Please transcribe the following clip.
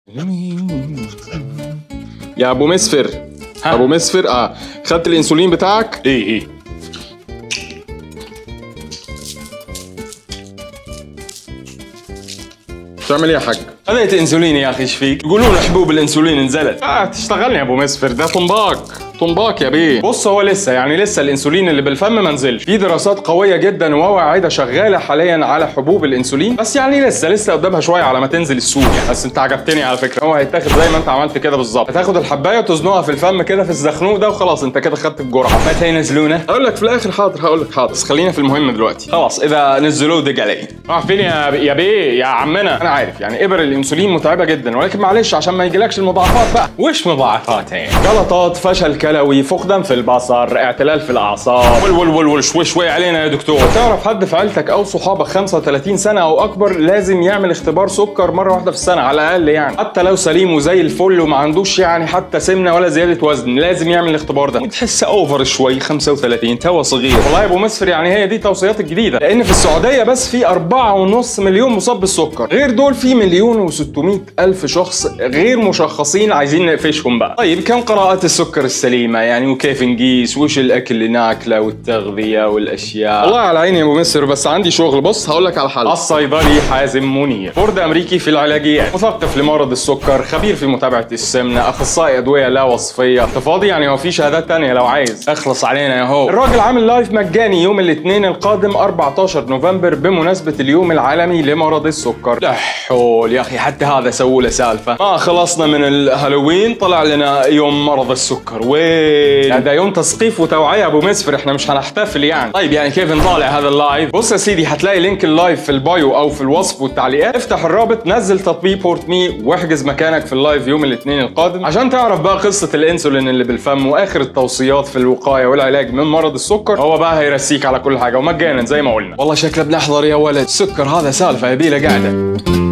يا ابو مسفر ها. ابو مسفر اه خدت الانسولين بتاعك ايه ايه بتعمل ايه يا حاج خذيت انسولين يا اخي ايش فيك؟ يقولون حبوب الانسولين نزلت اه تشتغلني يا ابو مسفر ده طنباك طنباك يا بيه بص هو لسه يعني لسه الانسولين اللي بالفم ما نزلش في دراسات قويه جدا وواعده شغاله حاليا على حبوب الانسولين بس يعني لسه لسه قدامها شويه على ما تنزل السوق يعني بس انت عجبتني على فكره هو هيتاخد زي ما انت عملت كده بالظبط هتاخد الحبايه وتزنقها في الفم كده في الزخنوق ده وخلاص انت كده خدت الجرعه متى ينزلونه؟ هقول لك في الاخر حاضر هقول لك حاضر بس خلينا في المهم دلوقتي خلاص اذا نزلوه دق علي راح فين يا يا بيه يا عمنا انا عارف يعني ابر الانسولين متعبه جدا ولكن معلش عشان ما يجيلكش المضاعفات بقى وش مضاعفاتها يعني؟ جلطات فشل كلوي فقدان في البصر اعتلال في الاعصاب ول ول ول ول شوي شوي علينا يا دكتور تعرف حد في عيلتك او صحابك 35 سنه او اكبر لازم يعمل اختبار سكر مره واحده في السنه على الاقل يعني حتى لو سليم وزي الفل وما عندوش يعني حتى سمنه ولا زياده وزن لازم يعمل الاختبار ده تحسه اوفر شوي 35 تو صغير والله يا ابو مسفر يعني هي دي توصيات الجديده لان في السعوديه بس في 4.5 مليون مصاب بالسكر غير دول في مليون و600 الف شخص غير مشخصين عايزين نقفشهم بقى طيب كم قراءة السكر السليمة يعني وكيف نقيس وش الأكل اللي ناكله والتغذية والأشياء والله على عيني يا ابو مسر بس عندي شغل بص هقول لك على حل الصيدلي حازم منير بورد امريكي في العلاجيات مثقف لمرض السكر خبير في متابعه السمنه اخصائي ادويه لا وصفيه انت فاضي يعني هو في شهادات تانية لو عايز اخلص علينا يا هو الراجل عامل لايف مجاني يوم الاثنين القادم 14 نوفمبر بمناسبه اليوم العالمي لمرض السكر لا حول يا أخي حتى هذا سووا له سالفة ما خلصنا من الهالوين طلع لنا يوم مرض السكر لا وين ده يوم تثقيف وتوعيه يا ابو مسفر احنا مش هنحتفل يعني طيب يعني كيف نطالع هذا اللايف بص يا سيدي هتلاقي لينك اللايف في البايو او في الوصف والتعليقات افتح الرابط نزل تطبيق بورت مي واحجز مكانك في اللايف يوم الاثنين القادم عشان تعرف بقى قصه الانسولين اللي بالفم واخر التوصيات في الوقايه والعلاج من مرض السكر هو بقى هيرسيك على كل حاجه ومجانا زي ما قلنا والله شكله بنحضر يا ولد السكر هذا سالفة يبيله قاعدة